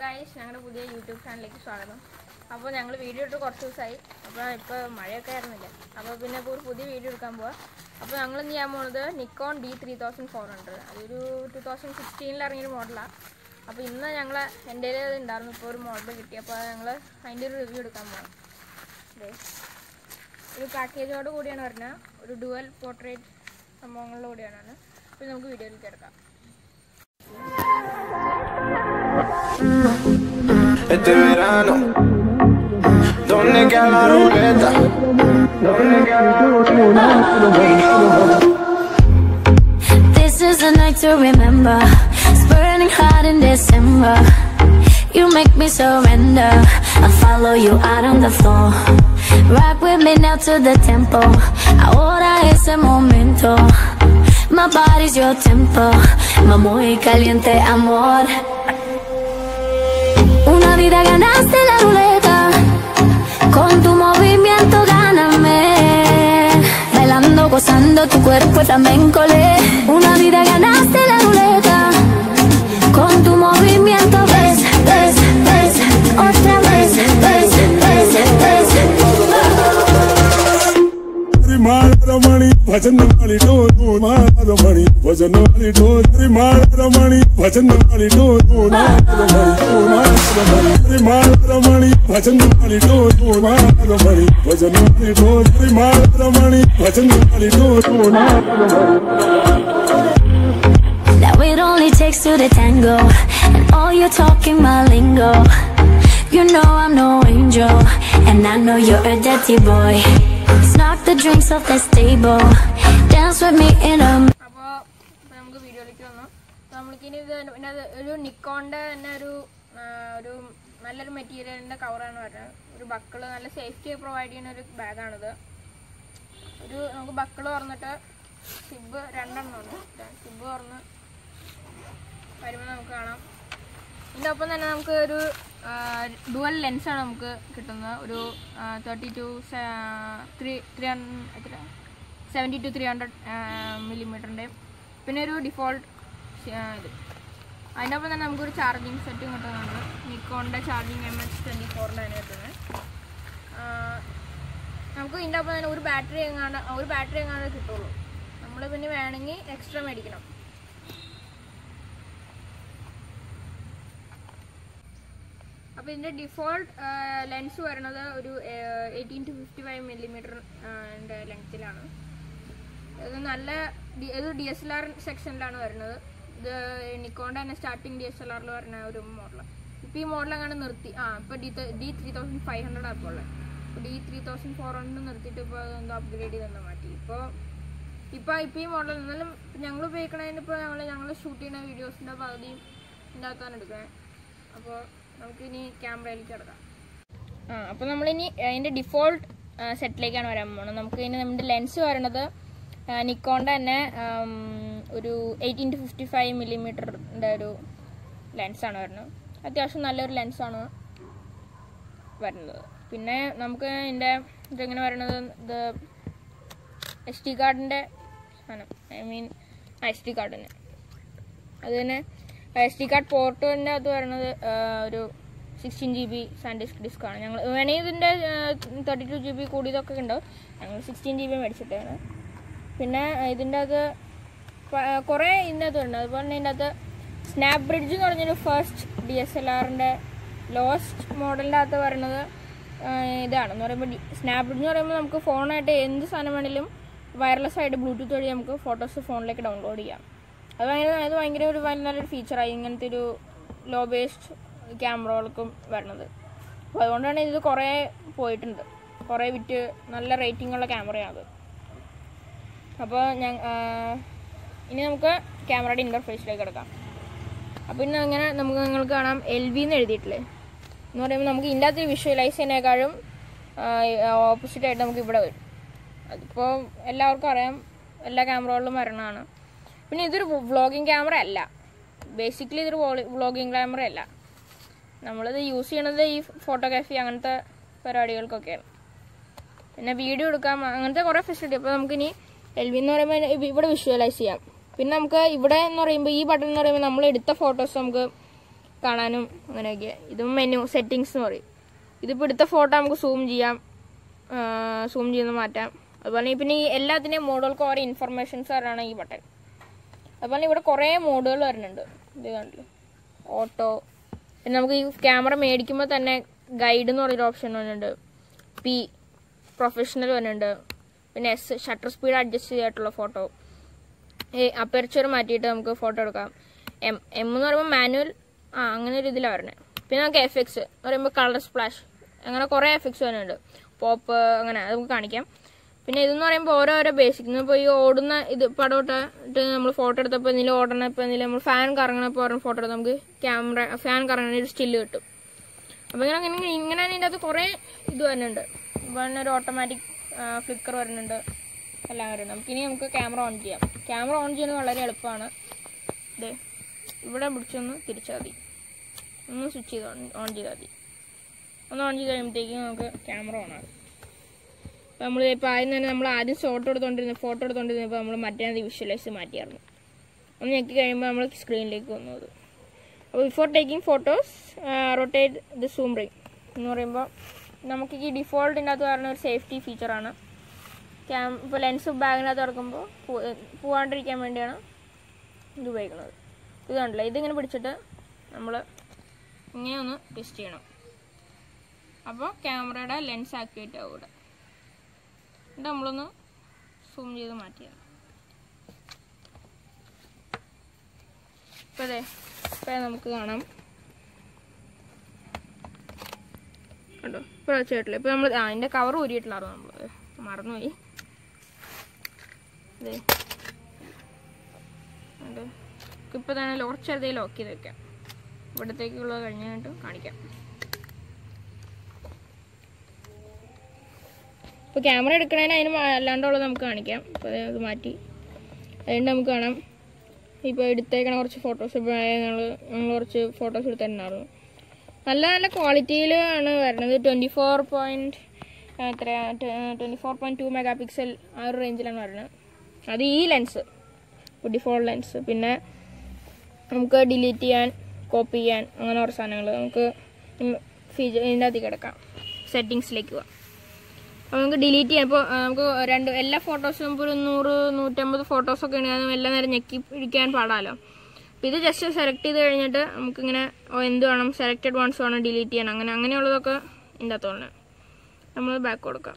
Guys ഞങ്ങളുടെ പുതിയ YouTube ചാനലിലേക്ക് സ്വാഗതം അപ്പോൾ ഞങ്ങൾ വീഡിയോ ഇട്ട് കുറച്ച് ദിവസമായി അപ്പോൾ ഇപ്പോൾ മഴയൊക്കെ ആയിരുന്നില്ല അപ്പോൾ പിന്നെ ഇപ്പോൾ ഒരു പുതിയ വീഡിയോ എടുക്കാൻ പോവാം അപ്പോൾ ഞങ്ങൾ ഇന്ന് ചെയ്യാൻ പോകുന്നത് Nikon D three thousand four hundred അതൊരു ടു തൗസൻഡ് സിക്സ്റ്റീനിൽ ഇറങ്ങിയൊരു മോഡലാണ് അപ്പോൾ ഇന്ന് ഞങ്ങൾ എൻ്റെ കയ്യിൽ ഉണ്ടായിരുന്നു ഇപ്പോൾ ഒരു മോഡൽ കിട്ടി അപ്പോൾ ഞങ്ങൾ അതിൻ്റെ ഒരു റിവ്യൂ എടുക്കാൻ പോകാം അതെ ഒരു പാക്കേജോട് കൂടിയാണ് വരുന്നത് ഒരു ഡുവൽ പോർട്രേറ്റ് സംഭവങ്ങളുടെ കൂടിയാണ് അപ്പോൾ നമുക്ക് വീഡിയോയിലേക്ക് എടുക്കാം este verano. ¿Dónde queda la ruleta? ¿Dónde queda la This is a night to remember. It's burning hot in December. You make me surrender. I'll follow you out on the floor. Rock with me now to the tempo. Ahora ese momento. My body's your tempo. My muy caliente amor. Una vida ganaste la ruleta. Con tu movimiento gáname. Bailando, gozando tu cuerpo flamenco le. Una vida ganaste la ruleta. Con tu movimiento ves, ves, ves. Otra vez, ves, ves, ves. ರಮಣಿ ಭಜನ ಮಾಡಿ ಡೋದು ರಮಣಿ ಭಜನ ಮಾಡಿ ಡೋದ್ರಿ ರಮಣಿ ಭಜನ ಮಾಡಿ ಡೋದು ರಮಣಿ ರಮಣಿ ಭಜನ ಮಾಡಿ ಡೋದು ರಮಣಿ ಭಜನ ಮಾಡಿ ಡೋದ್ರಿ ರಮಣಿ ಭಜನ ಮಾಡಿ ಡೋದು Now it only takes two to tango. And all you're talking my lingo. You know I'm no angel. And I know you're a dirty boy. Let's knock the drinks off the table. Dance with me in a അപ്പോൾ നമുക്ക് വീഡിയോയിലേക്ക് വന്നു അപ്പോൾ നമ്മൾക്കിനി ഇത് പിന്നെ അത് ഒരു നിക്കോണിൻ്റെ തന്നെ ഒരു ആ, ഒരു നല്ലൊരു മെറ്റീരിയലിൻ്റെ കവറാണ് വരുന്നത് ഒരു ബക്കിള് നല്ല സേഫ്റ്റി പ്രൊവൈഡ് ചെയ്യുന്ന ഒരു ബാഗാണിത് ഒരു നമുക്ക് ബക്കിള് തുറന്നിട്ട് സിബ് രണ്ടെണ്ണം ഉണ്ട് സിബ് തുറന്ന് വരുമ്പോൾ നമുക്ക് കാണാം ഇതിൻ്റെ ഒപ്പം തന്നെ നമുക്ക് ഒരു ഡുവൽ ലെൻസാണ് നമുക്ക് കിട്ടുന്നത് ഒരു തേർട്ടി ടു ത്രീ ത്രീ എത്ര സെവൻറ്റി ടു ത്രീ ഹൺഡ്രഡ് മില്ലിമീറ്ററിൻ്റെ പിന്നെ ഒരു ഡിഫോൾട്ട് ഇത് അതിൻ്റെ ഒപ്പം തന്നെ നമുക്കൊരു ചാർജിങ് സെറ്റും കിട്ടുന്നുണ്ട് നിക്കോണിൻ്റെ ചാർജിങ് എം എച്ച് ട്വൻറ്റി ഫോറിൻ്റെ അതിന് കിട്ടുന്നത് ആ, നമുക്ക് ഇതിൻ്റെ ഒപ്പം തന്നെ ഒരു ബാറ്ററി എങ്ങാണ്ട് ഒരു ബാറ്ററി എങ്ങാണ്ട് കിട്ടുള്ളൂ നമ്മൾ പിന്നെ വേണമെങ്കിൽ എക്സ്ട്രാ മേടിക്കണം അപ്പോൾ ഇതിൻ്റെ ഡിഫോൾട്ട് ലെൻസ് വരുന്നത് ഒരു eighteen to fifty five millimetre ലെങ്ത്തിലാണ് ഇത് നല്ല ഡി- ഇത് ഡി എസ് എൽ ആർ സെക്ഷനിലാണ് വരുന്നത് ഇത് നിക്കോണിൻ്റെ തന്നെ സ്റ്റാർട്ടിങ് ഡി എസ് എൽ ആറിൽ വരുന്ന ഒരു മോഡൽ ഇപ്പോൾ ഈ മോഡൽ അങ്ങനെ നിർത്തി ആ ഇപ്പോൾ D D three thousand five hundred അപ്പോൾ ഉള്ളത് ഇപ്പോൾ D three thousand four hundred നിർത്തിയിട്ട് ഇപ്പോൾ എന്തോ അപ്ഗ്രേഡ് ചെയ്ത് തന്നെ മാറ്റി ഇപ്പോൾ ഇപ്പോൾ ഇപ്പോൾ ഈ മോഡൽ എന്നാലും ഞങ്ങൾ ഉപയോഗിക്കണതിന് ഇപ്പോൾ ഞങ്ങൾ ഞങ്ങൾ ഷൂട്ട് ചെയ്യുന്ന വീഡിയോസിൻ്റെ പകുതിയും ഇതിനകത്താണ് എടുക്കുന്നത് അപ്പോൾ നമുക്കിനി ക്യാമറയിലേക്ക് കിടക്കാം ആ അപ്പോൾ നമ്മളിനി അതിൻ്റെ ഡിഫോൾട്ട് സെറ്റിലേക്കാണ് വരാൻ പോകുന്നത് നമുക്ക് ഇനി നമ്മുടെ ലെൻസ് വരണത് നിക്കോണിൻ്റെ തന്നെ ആം, ഒരു എയ്റ്റീൻ ടു ഫിഫ്റ്റി ഫൈവ് മില്ലിമീറ്ററിൻ്റെ ഒരു ലെൻസാണ് വരുന്നത് അത്യാവശ്യം നല്ലൊരു ലെൻസാണ് വരുന്നത് പിന്നെ നമുക്ക് ഇതിൻ്റെ ഇതെങ്ങനെ വരണത് ഇത് എസ് ഡി കാർഡിൻ്റെ സാധനം ഐ മീൻ എസ് ഡി കാർഡിന് അത് തന്നെ എസ് ഡി കാർഡ് പോർട്ടിൻ്റെ അത് വരുന്നത് ആ, ഒരു sixteen G B SanDisk disk ആണ് ഞങ്ങൾ വേണമെങ്കിൽ ഇതിൻ്റെ തേർട്ടി ടു ജി ബി കൂടിയതൊക്കെ ഉണ്ടാവും ഞങ്ങൾ സിക്സ്റ്റീൻ ജി ബി മേടിച്ചിട്ടാണ് പിന്നെ ഇതിൻ്റെ അത് പ- കുറേ ഇതിൻ്റെ അത് ഉണ്ട് അതുപോലെ തന്നെ ഇതിൻ്റെ അത് സ്നാപ്പ് ബ്രിഡ്ജ് എന്ന് പറഞ്ഞൊരു ഫസ്റ്റ് ഡി എസ് എൽ ആറിൻ്റെ ലോസ്റ്റ് മോഡലിൻ്റെ അകത്ത് വരുന്നത് ആ, ഇതാണ് എന്ന് പറയുമ്പോൾ സ്നാപ്പ് ബ്രിഡ്ജ് എന്ന് പറയുമ്പോൾ നമുക്ക് ഫോണായിട്ട് എന്ത് സാധനം വേണമെങ്കിലും വയർലെസ് ആയിട്ട് ബ്ലൂടൂത്ത് വഴി നമുക്ക് ഫോട്ടോസ് ഫോണിലേക്ക് ഡൗൺലോഡ് ചെയ്യാം അത് ഭയങ്കര അത് ഭയങ്കര ഒരു ഭയങ്കര നല്ലൊരു ഫീച്ചറായി ഇങ്ങനത്തെ ഒരു ലോ ബേസ്ഡ് ക്യാമറകൾക്കും വരണത് അപ്പോൾ അതുകൊണ്ടാണ് ഇത് കുറേ പോയിട്ടുണ്ട് കുറേ വിറ്റ് നല്ല റേറ്റിംഗ് ഉള്ള ക്യാമറയാണ് അത് അപ്പോൾ ഞാൻ ഇനി നമുക്ക് ക്യാമറയുടെ ഇൻ്റർഫേസിലേക്ക് കിടക്കാം അപ്പോൾ ഇന്ന് അങ്ങനെ നമുക്ക് നിങ്ങൾക്ക് കാണാം എൽ വി എന്ന് എഴുതിയിട്ടില്ലേ എന്ന് പറയുമ്പോൾ നമുക്ക് ഇതിൻ്റെ അകത്ത് വിഷ്വലൈസ് ചെയ്യുന്നതിനേക്കാളും ഓപ്പോസിറ്റ് ആയിട്ട് നമുക്ക് ഇവിടെ വരും അതിപ്പോൾ എല്ലാവർക്കും അറിയാം എല്ലാ ക്യാമറകളിലും വരണതാണ് പിന്നെ ഇതൊരു വ്ളോഗിങ് ക്യാമറ അല്ല ബേസിക്കലി ഇതൊരു വ്ളോഗിങ് ക്യാമറ അല്ല നമ്മളിത് യൂസ് ചെയ്യണത് ഈ ഫോട്ടോഗ്രാഫി അങ്ങനത്തെ പരിപാടികൾക്കൊക്കെയാണ് പിന്നെ വീഡിയോ എടുക്കാം അങ്ങനത്തെ കുറേ ഫെസിലിറ്റി അപ്പോൾ നമുക്കിനി എൽ വി എന്ന് പറയുമ്പോൾ ഇവ- ഇവിടെ വിഷ്വലൈസ് ചെയ്യാം പിന്നെ നമുക്ക് ഇവിടെ എന്ന് പറയുമ്പോൾ ഈ ബട്ടൺ എന്ന് പറയുമ്പോൾ നമ്മൾ എടുത്ത ഫോട്ടോസ് നമുക്ക് കാണാനും അങ്ങനെയൊക്കെ ഇതും മെനു സെറ്റിങ്സ് എന്ന് പറയും ഇതിപ്പോൾ എടുത്ത ഫോട്ടോ നമുക്ക് സൂം ചെയ്യാം സൂം ചെയ്ത് മാറ്റാം അതുപോലെ പിന്നെ ഈ എല്ലാത്തിൻ്റെയും മോഡുകൾക്ക് ഓരോ ഇൻഫർമേഷൻസ് തരാണ് ഈ ബട്ടൺ അതുപോലെ ഇവിടെ കുറേ മോഡുകൾ വരുന്നുണ്ട് ഇത് കണ്ടില്ലേ ഓട്ടോ പിന്നെ നമുക്ക് ഈ ക്യാമറ മേടിക്കുമ്പോൾ തന്നെ ഗൈഡ് എന്ന് പറയുന്ന ഓപ്ഷൻ വരുന്നുണ്ട് പി പ്രൊഫഷണൽ വരുന്നുണ്ട് പിന്നെ എസ് ഷട്ടർ സ്പീഡ് അഡ്ജസ്റ്റ് ചെയ്തിട്ടുള്ള ഫോട്ടോ ഈ അപ്പർച്ചർ മാറ്റിയിട്ട് നമുക്ക് ഫോട്ടോ എടുക്കാം എം എം എന്ന് പറയുമ്പോൾ മാനുവൽ ആ അങ്ങനെ ഒരു ഇതിലാണ് വരുന്നത് പിന്നെ നമുക്ക് എഫ് എക്സ് എന്ന് പറയുമ്പോൾ കളർ സ്പ്ലാഷ് അങ്ങനെ കുറേ എഫക്ട്സ് വരുന്നുണ്ട് പോപ്പ് അങ്ങനെ അത് നമുക്ക് കാണിക്കാം പിന്നെ ഇതെന്ന് പറയുമ്പോൾ ഓരോരോ ബേസിക് ഇപ്പോൾ ഈ ഓടുന്ന ഇത് പടമിട്ട് നമ്മൾ ഫോട്ടോ എടുത്തപ്പോൾ എന്തെങ്കിലും ഓടണം ഇപ്പോൾ എന്തെങ്കിലും നമ്മൾ ഫാൻ കറങ്ങണപ്പോൾ പറഞ്ഞ ഫോട്ടോ എടുത്താൽ നമുക്ക് ക്യാമറ ഫാൻ കറങ്ങണ ഒരു സ്റ്റില്ല് കിട്ടും അപ്പോൾ ഇങ്ങനെ ഇങ്ങനെ ഇങ്ങനെ തന്നെ ഇതിൻ്റെ അകത്ത് കുറേ ഇത് വരുന്നുണ്ട് ഇപ്പോൾ തന്നെ ഒരു ഓട്ടോമാറ്റിക് ഫ്ലിക്കർ വരുന്നുണ്ട് എല്ലാം വരുന്നുണ്ട് നമുക്കിനി നമുക്ക് ക്യാമറ ഓൺ ചെയ്യാം ക്യാമറ ഓൺ ചെയ്യുന്നത് വളരെ എളുപ്പമാണ് ഇത് ഇവിടെ പിടിച്ചൊന്ന് തിരിച്ചാൽ മതി ഒന്ന് സ്വിച്ച് ചെയ്ത് ഓൺ ചെയ്താൽ മതി ഒന്ന് ഓൺ ചെയ്ത് കഴിയുമ്പോഴത്തേക്കും നമുക്ക് ക്യാമറ ഓൺ ആകും അപ്പോൾ നമ്മൾ ഇപ്പോൾ ആദ്യം തന്നെ നമ്മൾ ആദ്യം ഫോട്ടോ എടുത്തുകൊണ്ടിരുന്ന ഫോട്ടോ എടുത്തുകൊണ്ടിരുന്നപ്പോൾ നമ്മൾ മറ്റേ വിഷ്വലൈസ് മാറ്റിയായിരുന്നു ഒന്ന് ഞെക്കി കഴിയുമ്പോൾ നമ്മൾ സ്ക്രീനിലേക്ക് വന്നു അത് അപ്പോൾ before taking photos rotate the zoom ring എന്ന് പറയുമ്പോൾ നമുക്ക് ഈ ഡിഫോൾട്ടിൻ്റെ അകത്ത് പറയുന്ന ഒരു സേഫ്റ്റി ഫീച്ചറാണ് ക്യാം ഇപ്പോൾ ലെൻസ് ബാഗിനകത്ത് തുറക്കുമ്പോൾ പോവാണ്ടിരിക്കാൻ വേണ്ടിയാണ് ഇത് ഉപയോഗിക്കുന്നത് ഇത് കണ്ടില്ല ഇതിങ്ങനെ പിടിച്ചിട്ട് നമ്മൾ ഇങ്ങനെ ഒന്ന് ടെസ്റ്റ് ചെയ്യണം അപ്പോൾ ക്യാമറയുടെ ലെൻസ് ആക്ടിവേറ്റ് ആവും ഇവിടെ എന്നിട്ട് നമ്മളൊന്ന് സൂം ചെയ്ത് മാറ്റിയാണ് ഇപ്പോൾ അതെ ഇപ്പോൾ നമുക്ക് കാണാം കണ്ടോ ഇപ്പോൾ വെച്ചിട്ടില്ല ഇപ്പോൾ നമ്മൾ ആ അതിൻ്റെ കവർ ഊരിയിട്ടില്ലായിരുന്നു നമ്മൾ മറന്നുപോയി അതെ അതെ ഇപ്പോൾ തന്നെ കുറച്ചെടുത്തേ ലോക്ക് ചെയ്ത് വെക്കാം ഇവിടത്തേക്കുള്ളത് കഴിഞ്ഞിട്ട് കാണിക്കാം ഇപ്പോൾ ക്യാമറ എടുക്കണതിന് അതിന് മാ- അല്ലാണ്ടുള്ളത് നമുക്ക് കാണിക്കാം അപ്പോൾ അത് അത് മാറ്റി അതുകൊണ്ട് നമുക്ക് കാണാം ഇപ്പോൾ എടുത്തേക്കണ കുറച്ച് ഫോട്ടോസ് ഇപ്പോൾ ഞങ്ങൾ ഞങ്ങൾ കുറച്ച് ഫോട്ടോസ് എടുത്തിട്ടുണ്ടായിരുന്നു നല്ല നല്ല ക്വാളിറ്റിയിൽ ആണ് വരുന്നത് ട്വൻറ്റി ഫോർ പോയിൻറ്റ് എത്രയാ twenty four point two megapixel ആ ഒരു റേഞ്ചിലാണ് വരുന്നത് അത് ഈ ലെൻസ് ഡിഫോൾട്ട് ലെൻസ് പിന്നെ നമുക്ക് ഡിലീറ്റ് ചെയ്യാൻ കോപ്പി ചെയ്യാൻ അങ്ങനെ കുറച്ച് സാധനങ്ങൾ നമുക്ക് ഫീച്ചർ ഇതിൻ്റെ അകത്തേക്ക് കിടക്കാം സെറ്റിങ്സിലേക്ക് പോവാം അപ്പോൾ നമുക്ക് ഡിലീറ്റ് ചെയ്യാം ഇപ്പോൾ നമുക്ക് രണ്ട് എല്ലാ ഫോട്ടോസും ഇപ്പോൾ ഒരു നൂറ് നൂറ്റമ്പത് ഫോട്ടോസൊക്കെ ഉണ്ടെങ്കിൽ എല്ലാം നേരം ഞെക്കി പിടിക്കാൻ പാടാമല്ലോ അപ്പോൾ ഇത് ജസ്റ്റ് സെലക്ട് ചെയ്ത് കഴിഞ്ഞിട്ട് നമുക്കിങ്ങനെ ഓ, എന്ത് വേണം സെലക്റ്റഡ് വൺസ് വേണം ഡിലീറ്റ് ചെയ്യാൻ അങ്ങനെ അങ്ങനെയുള്ളതൊക്കെ ഇതിൻ്റെ അകത്തോണ്ട് നമ്മൾ ബാക്ക് കൊടുക്കാം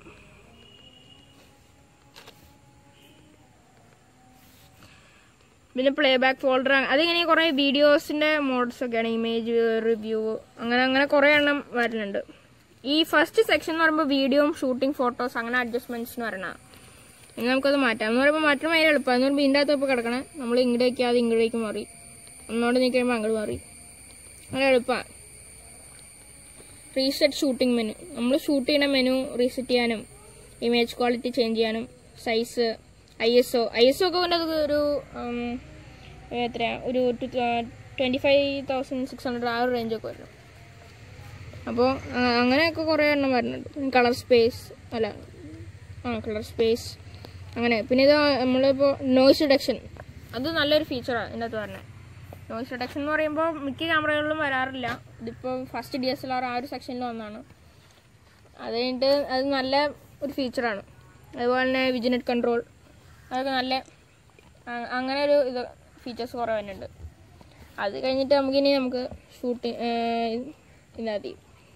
പിന്നെ പ്ലേ ബാക്ക് ഫോൾഡർ അതിങ്ങനെ കുറേ വീഡിയോസിൻ്റെ മോഡ്സ് ഒക്കെയാണ് ഇമേജ് റിവ്യൂ അങ്ങനെ അങ്ങനെ കുറേ എണ്ണം വരുന്നുണ്ട് ഈ ഫസ്റ്റ് സെക്ഷൻ എന്ന് പറയുമ്പോൾ വീഡിയോയും ഷൂട്ടിംഗ് ഫോട്ടോസ് അങ്ങനെ അഡ്ജസ്റ്റ്മെന്റ്സ് എന്ന് പറയണത് ഇനി നമുക്കത് മാറ്റാം എന്ന് പറയുമ്പോൾ മാറ്റം ഭയങ്കര എളുപ്പമാണ് എന്ന് പറയുമ്പോൾ ഇതിൻ്റെ അകത്ത് ഇപ്പോൾ കിടക്കണേ നമ്മൾ ഇങ്ങോട്ടേക്ക് അത് ഇങ്ങോട്ടേക്ക് മാറി ഒന്നോട് നീ കഴിയുമ്പോൾ അങ്ങോട്ട് മാറി അങ്ങനെ എളുപ്പമാണ് റീസെറ്റ് ഷൂട്ടിംഗ് മെനു നമ്മൾ ഷൂട്ട് ചെയ്യുന്ന മെനു റീസെറ്റ് ചെയ്യാനും ഇമേജ് ക്വാളിറ്റി ചേഞ്ച് ചെയ്യാനും size I S O I S O ഒക്കെ കൊണ്ട് അത് ഒരു ഉം, എത്രയാ ഒരു twenty five thousand six hundred ആ ഒരു റേഞ്ചൊക്കെ വരും അപ്പോൾ അങ്ങനെയൊക്കെ കുറേ എണ്ണം വരുന്നുണ്ട് കളർ സ്പേസ് അല്ല ആ കളർ സ്പേസ് അങ്ങനെ പിന്നെ ഇത് നമ്മളിപ്പോൾ നോയ്സ് റിഡക്ഷൻ അത് നല്ലൊരു ഫീച്ചറാണ് ഇതിൻ്റെ അകത്ത് പറഞ്ഞത് നോയ്സ് റിഡക്ഷൻ എന്ന് പറയുമ്പോൾ മിക്ക ക്യാമറകളിലും വരാറില്ല ഇതിപ്പോൾ first D S L R ആ ഒരു സെക്ഷനിൽ വന്നതാണ് അത് കഴിഞ്ഞിട്ട് അത് നല്ല ഒരു ഫീച്ചറാണ് അതുപോലെ തന്നെ വിജിനെറ്റ് കൺട്രോൾ അതൊക്കെ നല്ല ആ- അങ്ങനെ ഒരു ഇത് ഫീച്ചേഴ്സ് കുറേ വരുന്നുണ്ട് അത് കഴിഞ്ഞിട്ട് നമുക്കിനി നമുക്ക് ഷൂട്ടിങ് ഇതിനകത്ത്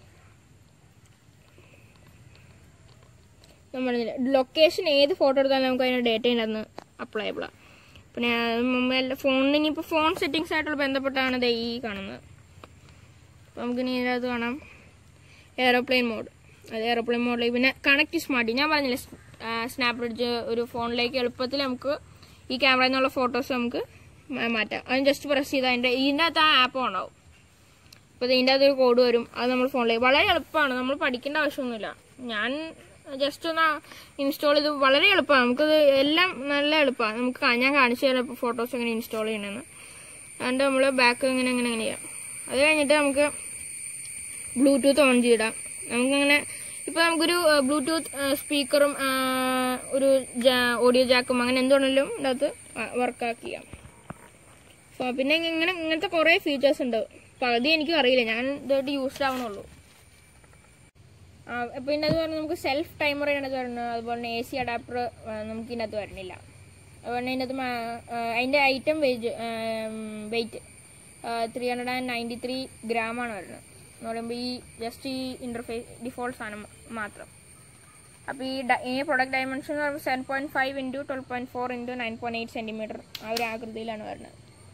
നമ്മൾ ലൊക്കേഷൻ ഏത് ഫോട്ടോ എടുത്താലും നമുക്ക് അതിൻ്റെ ഡേറ്റ ഉണ്ടെന്ന് അപ്ലൈബിളാണ് പിന്നെ മൊബൈൽ ഫോണിന് ഇനിയിപ്പോൾ ഫോൺ സെറ്റിങ്സ് ആയിട്ടുള്ള ബന്ധപ്പെട്ടാണ് ദേ ഈ കാണുന്നത് അപ്പോൾ നമുക്കിനി ഇതിനകത്ത് കാണാം എയറോപ്ലെയിൻ മോഡ് അത് എയറോപ്ലെയിൻ മോഡിലേക്ക് പിന്നെ കണക്ട് സ്മാർട്ട് ഞാൻ പറഞ്ഞില്ലേ സ്നാപ്പ് ബ്രിഡ്ജ് ഒരു ഫോണിലേക്ക് എളുപ്പത്തിൽ നമുക്ക് ഈ ക്യാമറയിൽ നിന്നുള്ള ഫോട്ടോസ് നമുക്ക് മാ- മാറ്റാം അത് ജസ്റ്റ് പ്രസ് ചെയ്താൽ അതിൻ്റെ ഇതിൻ്റെ അകത്ത് ആ ആപ്പ് ഉണ്ടാവും അപ്പോൾ ഇതിൻ്റെ അകത്ത് ഒരു കോഡ് വരും അത് നമ്മൾ ഫോണിലേക്ക് വളരെ എളുപ്പമാണ് നമ്മൾ പഠിക്കേണ്ട ആവശ്യമൊന്നുമില്ല ഞാൻ ജസ്റ്റ് ഒന്ന് ഇൻസ്റ്റാൾ ചെയ്ത് വളരെ എളുപ്പമാണ് നമുക്കത് എല്ലാം നല്ല എളുപ്പമാണ് നമുക്ക് കാ- ഞാൻ കാണിച്ചു തരാം ഇപ്പോൾ ഫോട്ടോസ് എങ്ങനെ ഇൻസ്റ്റാൾ ചെയ്യണമെന്ന് അതുകൊണ്ട് നമ്മൾ ബാക്ക് ഇങ്ങനെ ഇങ്ങനെ ഇങ്ങനെ ചെയ്യാം അത് കഴിഞ്ഞിട്ട് നമുക്ക് ബ്ലൂടൂത്ത് ഓൺ ചെയ്തിടാം നമുക്കങ്ങനെ ഇപ്പോൾ നമുക്കൊരു ബ്ലൂടൂത്ത് സ്പീക്കറും ഒരു ഓഡിയോ ജാക്കും അങ്ങനെ എന്തുകൊണ്ടെങ്കിലും ഇതിനകത്ത് വർക്കാക്കി ചെയ്യാം So, പിന്നെ ഇങ്ങനെ ഇങ്ങനത്തെ കുറേ ഫീച്ചേഴ്സ് ഉണ്ട് പകുതി എനിക്കും അറിയില്ല ഞാൻ ഇതായിട്ട് യൂസ്ഡ് ആവണുള്ളൂ ആ, പിന്നെ അത് പറഞ്ഞാൽ നമുക്ക് സെൽഫ് ടൈമർ ഇതിനകത്ത് വരണം അതുപോലെ തന്നെ എ സി അഡാപ്റ്റർ നമുക്ക് ഇതിനകത്ത് വരണില്ല അതുപോലെ തന്നെ ഇതിനകത്ത് മാ- ആ, അതിൻ്റെ item weight weight three hundred and ninety three ഗ്രാമാണ് വരുന്നത് എന്ന് പറയുമ്പോൾ ഈ ജസ്റ്റ് ഈ ഇൻ്റർഫേസ് ഡിഫോൾട്ട് സാധനം മാത്രം അപ്പോൾ ഈ ഡ- ഈ പ്രൊഡക്റ്റ് ഡയമെൻഷൻ എന്ന് പറയുമ്പോൾ seven point five into twelve point four into nine point eight centimetre ആ ഒരു ആകൃതിയിലാണ് വരുന്നത്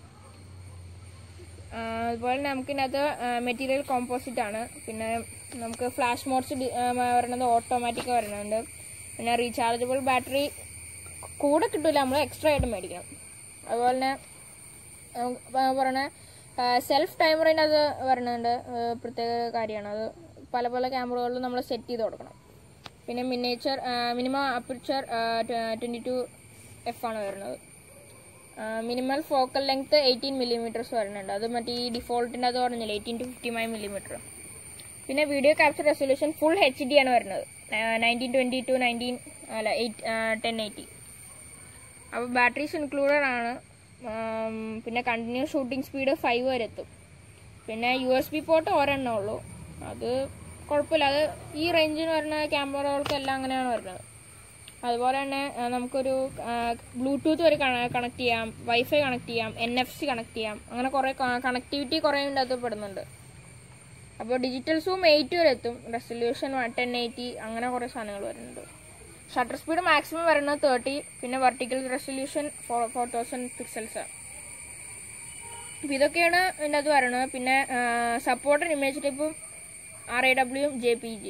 ആ, അതുപോലെ തന്നെ നമുക്കിതിനകത്ത് മെറ്റീരിയൽ കോമ്പോസിറ്റ് ആണ് പിന്നെ നമുക്ക് ഫ്ലാഷ് മോഡ്സ് വരുന്നത് ഓട്ടോമാറ്റിക് വരുന്നുണ്ട് പിന്നെ റീചാർജബിൾ ബാറ്ററി കൂടെ കിട്ടില്ല നമ്മൾ എക്സ്ട്രാ ആയിട്ട് മേടിക്കണം അതുപോലെ തന്നെ നമുക്ക് ഇപ്പൊ പറയണ സെൽഫ് ടൈമറിനത് വരുന്നുണ്ട് ആ, പ്രത്യേക കാര്യമാണ് അത് പല പല ക്യാമറകളിലും നമ്മൾ സെറ്റ് ചെയ്ത് കൊടുക്കണം പിന്നെ miniature minimum aperture twenty two F ആണ് വരുന്നത് minimal focal length eighteen millimetres വരുന്നുണ്ട് അത് മറ്റേ ഈ ഡിഫോൾട്ടിൻ്റെ അത് പറഞ്ഞില്ല eighteen to fifty five millimetre പിന്നെ video capture resolution full H D ആണ് വരുന്നത് നയൻറ്റീൻ ട്വൻറ്റി ടു നയൻറ്റീൻ അല്ല എയ്റ്റ് ടെൻ എയ്റ്റി അപ്പോൾ ബാറ്ററീസ് ഇൻക്ലൂഡഡ് ആണ് ആം, പിന്നെ കണ്ടിന്യൂസ് ഷൂട്ടിംഗ് സ്പീഡ് ഫൈവ് വരെ എത്തും പിന്നെ യു എസ് ബി പോർട്ട് ഒരെണ്ണം ഉള്ളൂ അത് കുഴപ്പമില്ല അത് ഈ റേഞ്ചിന് വരുന്ന ക്യാമറകൾക്കെല്ലാം അങ്ങനെയാണ് വരുന്നത് അതുപോലെ തന്നെ ആ, നമുക്കൊരു ബ്ലൂടൂത്ത് വരെ കണക്ട് ചെയ്യാം വൈഫൈ കണക്ട് ചെയ്യാം എൻ എഫ് സി കണക്ട് ചെയ്യാം അങ്ങനെ കുറേ കണക്ടിവിറ്റി കുറേ ഇതിൻ്റെ അകത്ത് പെടുന്നുണ്ട് അപ്പോൾ ഡിജിറ്റൽ സൂം എയ്റ്റ് വരെ എത്തും റെസൊല്യൂഷൻ ടെൻ എയ്റ്റി അങ്ങനെ കുറേ സാധനങ്ങൾ വരുന്നുണ്ട് ഷട്ടർ സ്പീഡ് മാക്സിമം വരുന്നത് തേർട്ടി പിന്നെ vertical resolution four four thousand pixels അപ്പോൾ ഇതൊക്കെയാണ് ഇതിൻ്റെ അത് പറയുന്നത് പിന്നെ സപ്പോർട്ടഡ് ഇമേജ് ടൈപ്പും R A W J P G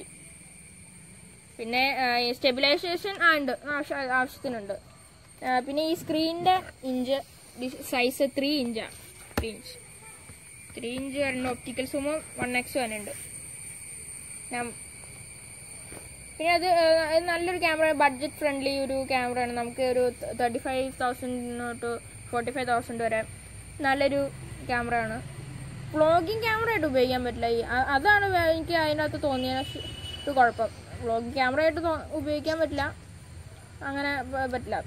പിന്നെ സ്റ്റെബിലൈസേഷൻ ആ ഉണ്ട് ആവശ്യ- ആവശ്യത്തിനുണ്ട് ആ, പിന്നെ ഈ സ്ക്രീനിൻ്റെ ഇഞ്ച് സൈസ് ത്രീ ഇഞ്ചാണ് ത്രീ ഇഞ്ച് ത്രീ ഇഞ്ച് വരുന്ന ഒപ്റ്റിക്കൽ സൂമ് വൺ എക്സ് വരുന്നുണ്ട് ഞാൻ പിന്നെ അത് ആ, അത് നല്ലൊരു ക്യാമറ ബഡ്ജറ്റ് ഫ്രണ്ട്ലി ഒരു ക്യാമറയാണ് നമുക്ക് ഒരു thirty five thousand to forty five thousand വരെ നല്ലൊരു ക്യാമറയാണ് വ്ളോഗിങ് ക്യാമറ ആയിട്ട് ഉപയോഗിക്കാൻ പറ്റില്ല ഈ അ- അതാണ് വേ- എനിക്ക് അതിനകത്ത് തോന്നിയ ഷ്- ഒരു കുഴപ്പം വ്ളോഗിങ് ക്യാമറ ആയിട്ട് തോ- ഉപയോഗിക്കാൻ പറ്റില്ല അങ്ങനെ പ- പറ്റില്ല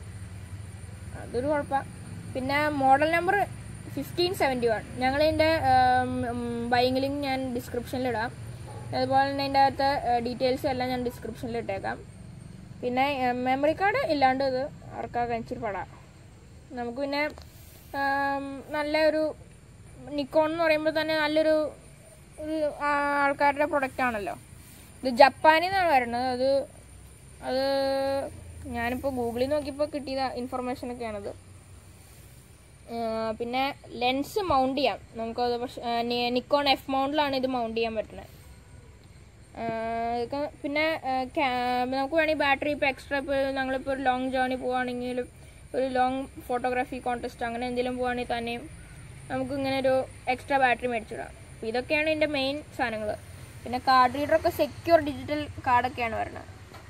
അതൊരു കുഴപ്പം പിന്നെ model number fifteen seventy one ഞങ്ങളിതിൻ്റെ ബൈങ് ലിങ്ക് ഞാൻ ഡിസ്ക്രിപ്ഷനിൽ ഇടാം അതുപോലെ തന്നെ അതിൻ്റെ അകത്ത് ഡീറ്റെയിൽസ് എല്ലാം ഞാൻ ഡിസ്ക്രിപ്ഷനിൽ ഇട്ടേക്കാം പിന്നെ മെമ്മറി കാർഡ് ഇല്ലാണ്ട് ഇത് ആർക്കാക്കാൻ ഇച്ചിരി പാടാം നമുക്ക് പിന്നെ ആം, നല്ല ഒരു നിക്കോൺ എന്ന് പറയുമ്പോൾ തന്നെ നല്ലൊരു ഒരു ആ, ആൾക്കാരുടെ പ്രൊഡക്റ്റ് ആണല്ലോ ഇത് ജപ്പാനിൽ നിന്നാണ് വരുന്നത് അത് അത് ഞാനിപ്പോൾ ഗൂഗിളിൽ നോക്കിയപ്പോൾ കിട്ടിയ ഇൻഫർമേഷനൊക്കെയാണത് പിന്നെ ലെൻസ് മൗണ്ട് ചെയ്യാം നമുക്കത് പക്ഷേ നിക്കോൺ എഫ് മൗണ്ടിലാണ് ഇത് മൗണ്ട് ചെയ്യാൻ പറ്റുന്നത് ഇതൊക്കെ പിന്നെ ആ, ക്യാ- നമുക്ക് വേണമെങ്കിൽ ബാറ്ററി ഇപ്പോൾ എക്സ്ട്രാ ഇപ്പോൾ ഞങ്ങളിപ്പോൾ ഒരു ലോങ് ജേർണി പോവുകയാണെങ്കിലും ഒരു ലോങ് ഫോട്ടോഗ്രാഫി കോൺടെസ്റ്റ് അങ്ങനെ എന്തെങ്കിലും പോവുകയാണെങ്കിൽ തന്നെയും നമുക്ക് ഇങ്ങനെ ഒരു എക്സ്ട്രാ ബാറ്ററി മേടിച്ചിടാം അപ്പോൾ ഇതൊക്കെയാണ് ഇതിൻ്റെ മെയിൻ സാധനങ്ങൾ പിന്നെ കാർഡ് റീഡറൊക്കെ സെക്യൂർ ഡിജിറ്റൽ കാർഡൊക്കെയാണ് വരുന്നത്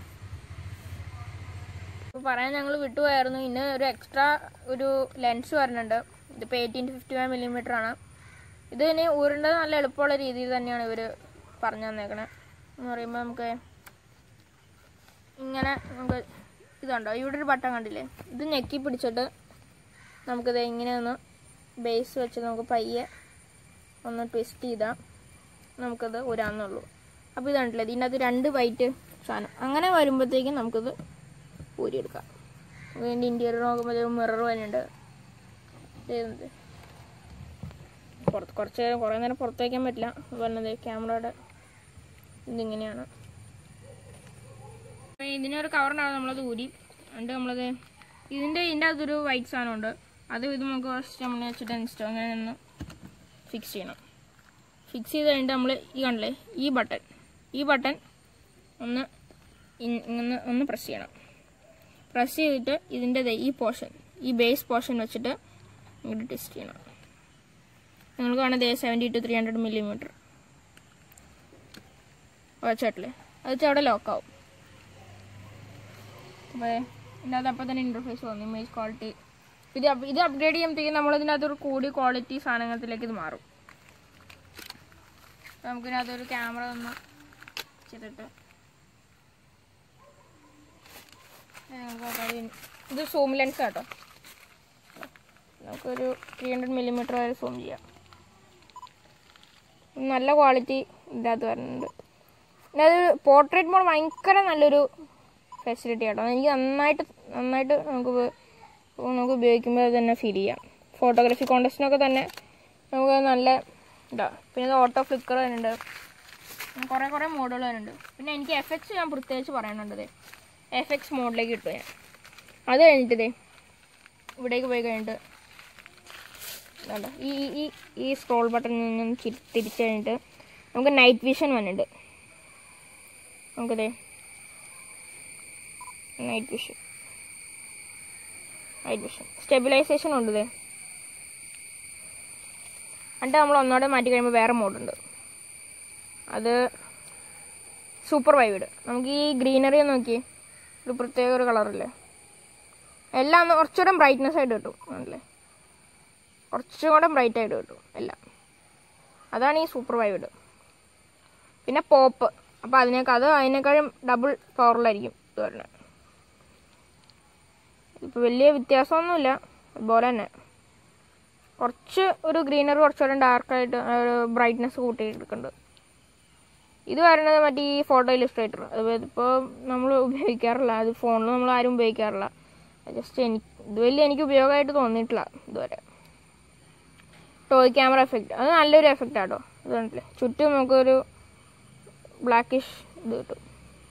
ഇപ്പോൾ പറയാൻ ഞങ്ങൾ വിട്ടുപോയായിരുന്നു ഇന്ന് ഒരു എക്സ്ട്രാ ഒരു ലെൻസ് വരുന്നുണ്ട് ഇതിപ്പോൾ eighteen to fifty five millimetre ആണ് ഇത് ഇനി ഊരേണ്ടത് നല്ല എളുപ്പമുള്ള രീതിയിൽ തന്നെയാണ് ഇവർ പറഞ്ഞു തന്നേക്കണേ എന്ന് പറയുമ്പോൾ നമുക്ക് ഇങ്ങനെ നമുക്ക് ഇതുണ്ടോ ഇവിടെ ഒരു ബട്ടൺ കണ്ടില്ലേ ഇത് ഞെക്കി പിടിച്ചിട്ട് നമുക്കിത് ഇങ്ങനെ ഒന്ന് ബേസ് വെച്ച് നമുക്ക് പയ്യെ ഒന്ന് ട്വിസ്റ്റ് ചെയ്താൽ നമുക്കത് ഊരാന്നുള്ളൂ അപ്പോൾ ഇത് കണ്ടില്ലേ ഇതിനകത്ത് രണ്ട് വൈറ്റ് സാധനം അങ്ങനെ വരുമ്പോഴത്തേക്കും നമുക്കിത് ഊരിയെടുക്കാം ഇതിൻ്റെ ഇൻറ്റീരിയർ നോക്കുമ്പോൾ മിറർ വരുന്നുണ്ട് ചെയ്യുന്നത് പുറത്ത് കുറച്ച് നേരം കുറേ നേരം പുറത്ത് വയ്ക്കാൻ പറ്റില്ല പറഞ്ഞത് ക്യാമറയുടെ ഇതിങ്ങനെയാണ് അപ്പോൾ ഇതിനൊരു കവറിനാണ് നമ്മളത് ഊരി എന്നിട്ട് നമ്മളത് ഇതിൻ്റെ ഇതിൻ്റെ അകത്തൊരു വൈറ്റ് സാധനമുണ്ട് അത് ഇത് നമുക്ക് ഫസ്റ്റ് നമ്മൾ വെച്ചിട്ട് ഇൻസ്റ്റോ അങ്ങനെ ഒന്ന് ഫിക്സ് ചെയ്യണം ഫിക്സ് ചെയ്ത് കഴിഞ്ഞിട്ട് നമ്മൾ ഈ കണ്ടില്ലേ ഈ ബട്ടൺ ഈ ബട്ടൺ ഒന്ന് ഇൻ- ഇങ്ങനെ ഒന്ന് പ്രസ് ചെയ്യണം പ്രസ് ചെയ്തിട്ട് ഇതിൻ്റെ ദേ ഈ പോർഷൻ ഈ ബേസ് പോർഷൻ വെച്ചിട്ട് ഇങ്ങോട്ട് ടെസ്റ്റ് ചെയ്യണം നിങ്ങൾക്ക് കാണാം ദേ seventy to three hundred millimetre വെച്ചിട്ടില്ലേ അത് വെച്ചാൽ അവിടെ ലോക്കാവും അപ്പോൾ ഇതിനകത്ത് അപ്പോൾ തന്നെ ഇൻ്റർഫേസ് വന്നു ഇമേജ് ക്വാളിറ്റി ഇത് അപ്പ് ഇത് അപ്ഗ്രേഡ് ചെയ്യുമ്പോഴത്തേക്കും നമ്മൾ ഇതിനകത്തൊരു കൂടി ക്വാളിറ്റി സാധനത്തിലേക്ക് ഇത് മാറും നമുക്കിതിനകത്തൊരു ക്യാമറ ഒന്ന് ചെയ്തിട്ട് ഞങ്ങൾക്ക് നോക്കാം. ഇത് ഇത് സൂം ലെൻസ് കേട്ടോ നമുക്കൊരു ത്രീ ഹൺഡ്രഡ് മില്ലിമീറ്റർ വരെ സൂം ചെയ്യാം നല്ല ക്വാളിറ്റി ഇതിനകത്ത് വരുന്നുണ്ട് പിന്നെ അത് പോർട്രേറ്റ് മോഡ് ഭയങ്കര നല്ലൊരു ഫെസിലിറ്റി ആട്ടോ എനിക്ക് നന്നായിട്ട് നന്നായിട്ട് നമുക്ക് ഉപ- നമുക്ക് ഉപയോഗിക്കുമ്പോൾ അത് തന്നെ ഫീൽ ചെയ്യാം ഫോട്ടോഗ്രാഫി കോണ്ടസ്റ്റിനൊക്കെ തന്നെ നമുക്ക് നല്ല ഇതാ പിന്നെ ഇത് ഓട്ടോ ഫ്ലിക്കർ വരുന്നുണ്ട് കുറേ കുറേ മോഡുകൾ വരുന്നുണ്ട് പിന്നെ എനിക്ക് എഫ് എക്സ് ഞാൻ പ്രത്യേകിച്ച് പറയാനുണ്ട് എഫ് എക്സ് മോഡിലേക്ക് കിട്ടും ഞാൻ അത് കഴിഞ്ഞിട്ട് ദേ ഇവിടേക്ക് പോയി കഴിഞ്ഞിട്ട് ഇതാണ്ടോ, ഈ ഈ- ഈ ഈ സ്ക്രോൾ ബട്ടൺ നിന്ന് ചി- തിരിച്ച് കഴിഞ്ഞിട്ട് നമുക്ക് നൈറ്റ് വിഷൻ വന്നിട്ടുണ്ട് നമുക്കതേ night vision night vision stabilisation ഉണ്ട് ഇതേ എന്നിട്ട് നമ്മൾ ഒന്നോടെ മാറ്റി കഴിയുമ്പോൾ വേറെ മോഡുണ്ട് അത് സൂപ്പർ വൈവിഡ് നമുക്ക് ഈ ഗ്രീനറി നോക്കി ഒരു പ്രത്യേക ഒരു കളറില്ലേ എല്ലാം ഒന്ന് കുറച്ചുകൂടെ ബ്രൈറ്റ്നെസ് ആയിട്ട് കിട്ടും ആണല്ലേ കുറച്ചും കൂടെ ബ്രൈറ്റ് ആയിട്ട് കിട്ടും എല്ലാം അതാണ് ഈ സൂപ്പർ വൈവിഡ് പിന്നെ പോപ്പ് അപ്പോൾ അതിനേക്കാൾ അത് അതിനേക്കാളും ഡബിൾ പവറിലായിരിക്കും ഇത് വരുന്നത് ഇപ്പോൾ വലിയ വ്യത്യാസമൊന്നുമില്ല അതുപോലെ തന്നെ കുറച്ച് ഒരു ഗ്രീനറി കുറച്ചുകൂടെ ഡാർക്കായിട്ട് ഒരു ബ്രൈറ്റ്നെസ് കൂട്ടിയെടുക്കുന്നുണ്ട് ഇത് വരുന്നത് മറ്റേ ഈ ഫോട്ടോ ഇലിസ്ട്രേറ്റർ അത് ഇപ്പോൾ നമ്മൾ ഉപയോഗിക്കാറില്ല അത് ഫോണിൽ നമ്മൾ ആരും ഉപയോഗിക്കാറില്ല ജസ്റ്റ് എനിക്ക് ഇത് വലിയ എനിക്ക് ഉപയോഗമായിട്ട് തോന്നിയിട്ടില്ല ഇതുവരെ ടോയ് ക്യാമറ എഫക്റ്റ് അത് നല്ലൊരു എഫക്റ്റ് ആട്ടോ ഇത് കണ്ടില്ലേ ചുറ്റും നമുക്കൊരു ബ്ലാക്കിഷ് ഇത് കിട്ടും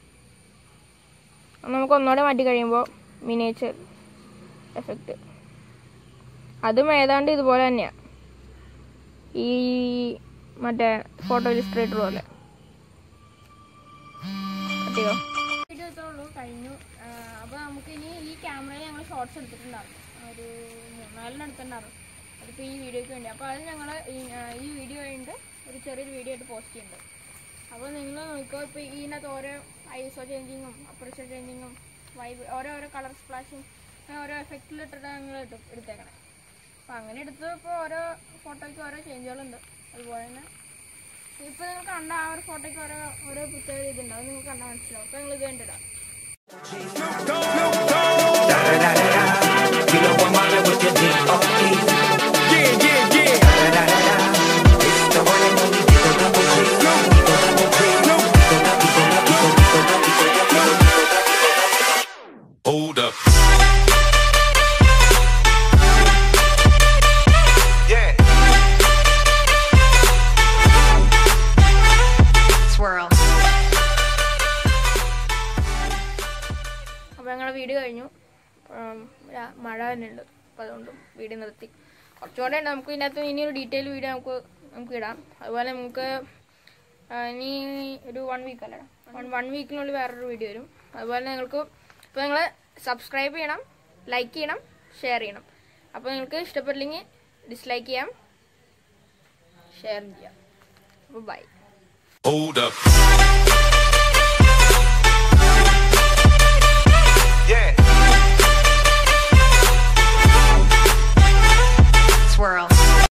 അത് നമുക്ക് ഒന്നുകൂടെ മാറ്റി കഴിയുമ്പോൾ മിനിയേച്ചർ എഫക്റ്റ് അതും ഏതാണ്ട് ഇതുപോലെ തന്നെയാണ് ഈ മറ്റേ ഫോട്ടോ ഇലിസ്ട്രേറ്റർ പോലെ കിട്ടിയോ വീഡിയോ ഇത്രയുള്ളൂ കഴിഞ്ഞു അപ്പോൾ നമുക്ക് ഇനി ഈ ക്യാമറയിൽ ഞങ്ങൾ ഷോർട്സ് എടുത്തിട്ടുണ്ടാവും ഒരു മൂന്നാലിന് എടുത്തിട്ടുണ്ടാവും അതിപ്പോൾ ഈ വീഡിയോയ്ക്ക് വേണ്ടി അപ്പോൾ അത് ഞങ്ങൾ ഈ വീഡിയോ കഴിഞ്ഞിട്ട് ഒരു ചെറിയൊരു വീഡിയോ ആയിട്ട് പോസ്റ്റ് ചെയ്യുന്നുണ്ട് അപ്പോൾ നിങ്ങൾ നോക്കിക്കോ ഇപ്പോൾ ഇതിനകത്ത് ഓരോ ഐസോ ചേഞ്ചിങ്ങും അപ്പർച്ചർ ചേഞ്ചിങ്ങും വൈബ് ഓരോ ഓരോ കളർ സ്പ്ലാഷും അങ്ങനെ ഓരോ എഫക്റ്റിലിട്ടിട്ട് ഞങ്ങൾ എടുത്തേക്കണേ അപ്പോൾ അങ്ങനെ എടുത്ത് ഇപ്പോൾ ഓരോ ഫോട്ടോയ്ക്ക് ഓരോ ചേഞ്ചുകളുണ്ട് അതുപോലെ തന്നെ ഇപ്പോൾ നിങ്ങൾ കണ്ട ആ ഒരു ഫോട്ടോയ്ക്ക് ഓരോ ഓരോ പ്രത്യേക ഇതുണ്ട് അത് നിങ്ങൾക്ക് കണ്ടാൽ മനസ്സിലാവും അപ്പോൾ നിങ്ങൾ ഇത് കണ്ടിടാം You know I'm mobbing with the D.O.E. Yeah, yeah, yeah. It's the one and only Eagle Double G. Eagle Double G. Eagle Double, Eagle Double, Eagle, Eagle Double, Eagle Double. Hold up. Yeah. Swirl. അപ്പോൾ ഞങ്ങളുടെ video കഴിഞ്ഞു ഉം, രാ- മഴ തന്നെ ഉണ്ട് അപ്പോൾ അതുകൊണ്ട് വീഡിയോ നിർത്തി കുറച്ചുകൂടെ ഉണ്ട് നമുക്ക് ഇതിനകത്ത് ഇനി ഒരു ഡീറ്റെയിൽ വീഡിയോ നമുക്ക് നമുക്ക് ഇടാം അതുപോലെ നമുക്ക് ആ, ഇനി ഒരു വൺ വീക്ക് അല്ലേ വൺ വൺ വീക്കിനുള്ളിൽ വേറൊരു വീഡിയോ വരും അതുപോലെ നിങ്ങൾക്ക് ഇപ്പോൾ നിങ്ങൾ സബ്സ്ക്രൈബ് ചെയ്യണം ലൈക്ക് ചെയ്യണം ഷെയർ ചെയ്യണം അപ്പോൾ നിങ്ങൾക്ക് ഇഷ്ടപ്പെട്ടില്ലെങ്കിൽ ഡിസ്ലൈക്ക് ചെയ്യാം ഷെയർ ചെയ്യാം അപ്പോൾ ബൈ Hold up.